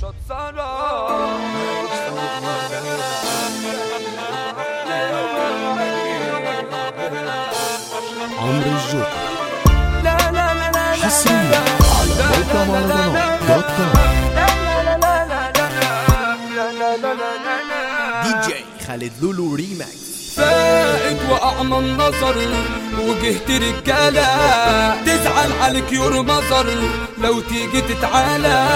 عمرو الجوكر لا لا لا لا حصريا على موقع مهرجانات دوت كوم دي جي خالد لولو ريماكس فائد واعمى النظر وجهت رجالة تزعل عليك يور مظر لو تيجي تتعالى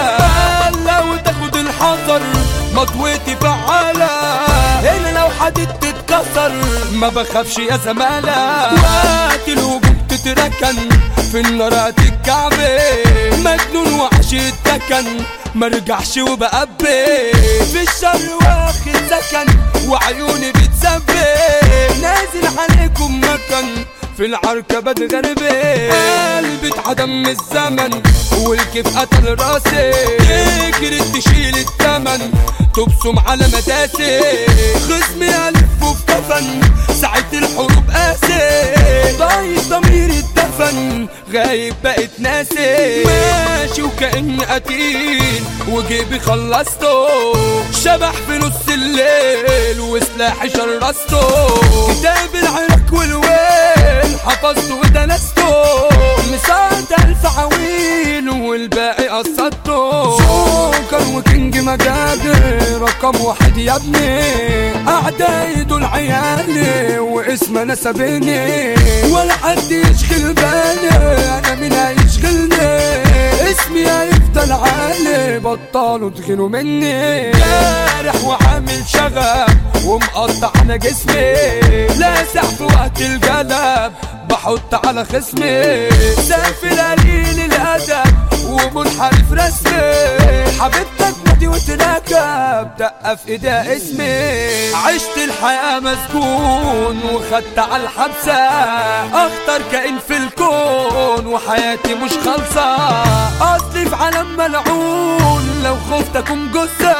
لو تاخد الحذر مطويتي فعالة هنا لو حدد تتكسر ما بخافش يا زمالة وقت الهجوم تتركن في النار هتتكعبي مجنون وحش التكن مرجعش وبقبي في الشر واخد سكن وعيوني بتسبي نازل عليكم مكان في العركة بتغربي قلبي اتعدم من الزمن والكيف قتل راسي تجري تشيل التمن تبصم على مداسي خصمي ألفه في كفن ساعة الحروب قاسي ضايع ضميري اتدفن غايب بقيت ناسي ماشي وكأني قتيل وجيبي خلصته شبح في نص الليل وسلاحي شرسته كتاب العراق والويل حفظته ودنسته مساعد ألف عويل والباقي قصدته جوكر وكينج مجادي رقم واحد يا ابني أعدائي دول عيالي واسم أنا سابني ولا حد يشغل بالي أنا مين هيشغلني اسمي هيفضل عالي بطلوا تغنوا مني جارح وعامل شغب ومقطع على جسمي لاسع في وقت الجلب بحط على خصمي سافل قليل الادب ومنحرف رسمي حبيبتك ماضي وتراكب دقة في ايديها اسمي عشت الحياة مسجون وخدت على الحبسة اخطر كائن في الكون وحياتي مش خالصة اصلي في عالم ملعون لو خفت اكون جثة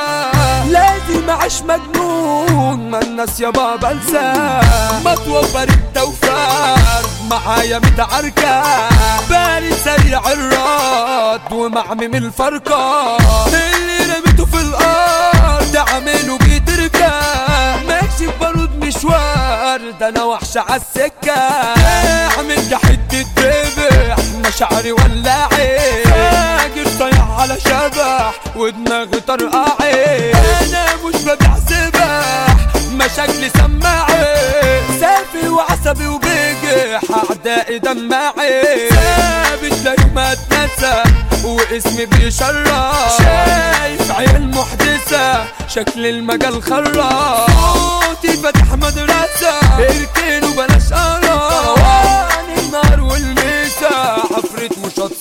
لازم اعيش مجنون ما الناس يا بابا انسى مطوى بريد توفار معايا متعركة بارد سريع الرد ومعمم الفرقة اللي رميته في الارض عامله بيتركة ماشي ببارود مشوار ده انا وحش عالسكة اعمل ده حتة ذبح مشاعري ولاعي فاجر طايح على شبح ودماغي طرقعي انا مش ببيع سبح مشاكلي سماعي سافي وعصبي وبجح اعدائي دماعي ثابت لا يوم اتنسى واسمي بيشرف شايف عيال محدثة شكل المجال خرا صوتي فتح مدرسة اركنوا بلاش قرا واني النار والميسة حفرة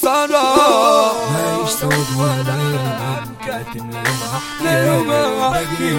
مشطرة عايش سود ولا يوم كاتم لا يوم احكي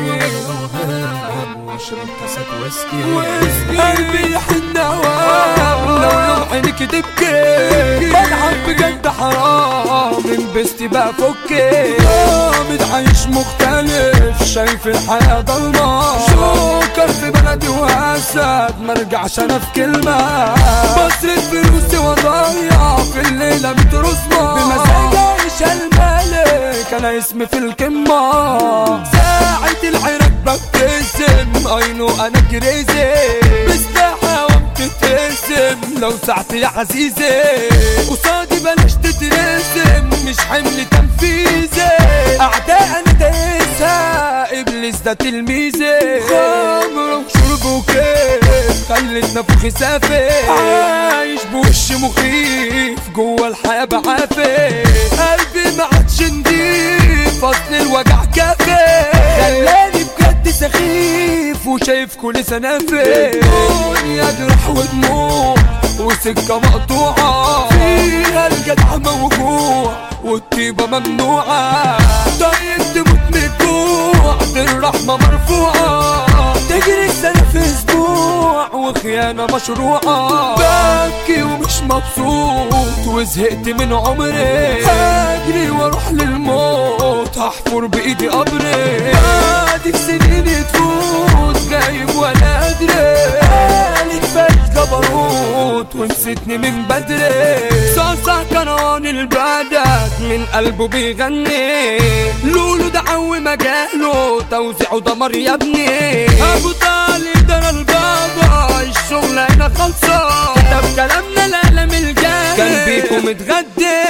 اوهام واشرب كاسات ويسكي قلبي يحن هوام لو يوم عينك تبكي بلعب بجد حرام انبستي بقى فكي قامد عايش مختلف شايف الحياة ضلمة شوكر في بلدي واسد مرجعش انا في كلمة بصرف فلوسي وضيع في الليلة بترسمة بمزاج عايش الملك انا اسمي في القمة ساعة العراق ببتسم اينو انا كريزي بسلاحة وبتتقسم لو ساعتي يا عزيزي قصادي بلاش تترسم مش حمل تنفيذي اعداء انا دايسها ابليس ده تلميذي خمر وشرب وكيف خلت نفوخي سافي عايش بوش مخيف جوه الحياة بعافي قلبي ما عادش نضيف اصل الوجع كافي خلاني بجد سخيف وشايف كل سنافي الدنيا جرح ودموع وسكة مقطوعة فيها الجدع موجوع والطيبة ممنوعة طيب تموت من الجوع دي الرحمة مرفوعة تجري السنة في اسبوع وخيانة مشروعة ببكي ومش مبسوط وزهقت من عمري هجري واروح للموت هحفر بايدي قبري بعد سنين تفوت غايب وانا ادري قالت فات جبروت ونسيتني من بدري صاصة كروان البلد من قلبه بيغني لولو دعوي مجاله توزيعه دمر يا ابني ابو طالب ده البابا الشغل هنا خلصان كتب كلامنا العالم الجاي كان بيكم متغدي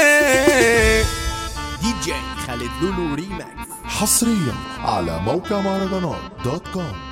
دي جي خالد لولو ريماكس حصريا على موقع مهرجانات دوت كوم